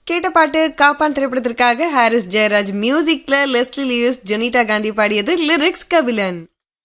கேட்ட பாட்டு காப்பான் திரைப்படத்திற்காக ஹாரிஸ் ஜெயராஜ் மியூசிக்ல லெஸ்லி லியூஸ் ஜொனிட்டா காந்தி பாடியது லிரிக்ஸ் கபிலன்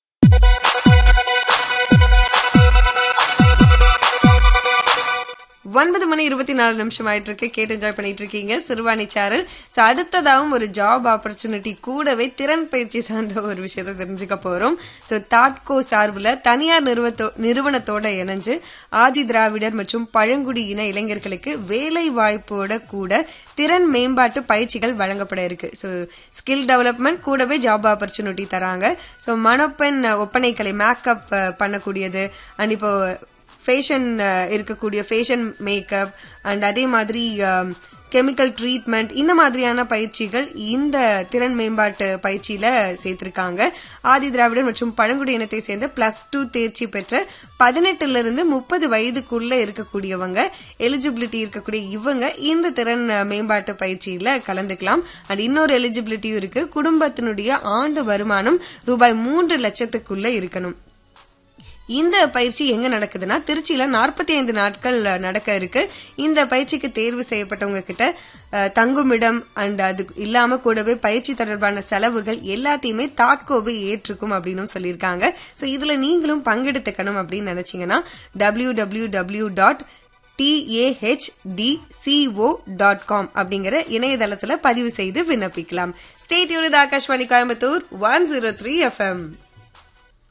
ஒன்பது மணி இருபத்தி நாலு நிமிஷம் ஆயிட்டு இருக்கு கேட்டு என்ஜாய் பண்ணிட்டு இருக்கீங்க சிறுவாணி சேரல் ஸோ அடுத்ததாகவும் ஒரு ஜாப் ஆப்பர்ச்சுனிட்டி கூடவே திறன் பயிற்சி சார்ந்த ஒரு விஷயத்த தெரிஞ்சுக்க போறோம் ஸோ தாட்கோ சார்பில் தனியார் நிறுவத்தோ நிறுவனத்தோட இணைஞ்சு ஆதி திராவிடர் மற்றும் பழங்குடி இன இளைஞர்களுக்கு வேலை வாய்ப்போட கூட திறன் மேம்பாட்டு பயிற்சிகள் வழங்கப்பட இருக்கு ஸோ ஸ்கில் டெவலப்மெண்ட் கூடவே ஜாப் ஆப்பர்ச்சுனிட்டி தராங்க ஸோ மணப்பெண் ஒப்பனைக்கலை மேக்கப் பண்ணக்கூடியது அண்ட் இப்போ ஃபேஷன் இருக்கக்கூடிய ஃபேஷன் மேக்கப் அண்ட் அதே மாதிரி கெமிக்கல் ட்ரீட்மெண்ட் இந்த மாதிரியான பயிற்சிகள் இந்த திறன் மேம்பாட்டு பயிற்சியில சேர்த்திருக்காங்க ஆதி திராவிடர் மற்றும் பழங்குடி இனத்தை சேர்ந்த பிளஸ் டூ தேர்ச்சி பெற்ற பதினெட்டுல இருந்து முப்பது வயதுக்குள்ள இருக்கக்கூடியவங்க எலிஜிபிலிட்டி இருக்கக்கூடிய இவங்க இந்த திறன் மேம்பாட்டு பயிற்சியில கலந்துக்கலாம் அண்ட் இன்னொரு எலிஜிபிலிட்டியும் இருக்கு குடும்பத்தினுடைய ஆண்டு வருமானம் ரூபாய் மூன்று லட்சத்துக்குள்ள இருக்கணும் இந்த பயிற்சி எங்க நடக்குதுன்னா திருச்சியில நாற்பத்தி ஐந்து நாட்கள் நடக்க இருக்கு இந்த பயிற்சிக்கு தேர்வு செய்யப்பட்டவங்க கிட்ட தங்குமிடம் அண்ட் அது இல்லாம கூடவே பயிற்சி தொடர்பான செலவுகள் எல்லாத்தையுமே தாட்கோவை ஏற்றுக்கும் அப்படின்னு சொல்லியிருக்காங்க ஸோ இதுல நீங்களும் பங்கெடுத்துக்கணும் அப்படின்னு நினைச்சீங்கன்னா W W W dot DAHDCO dot com அப்படிங்கிற இணையதளத்துல பதிவு செய்து விண்ணப்பிக்கலாம் state unit Akashvani Coimbatore one zero three FM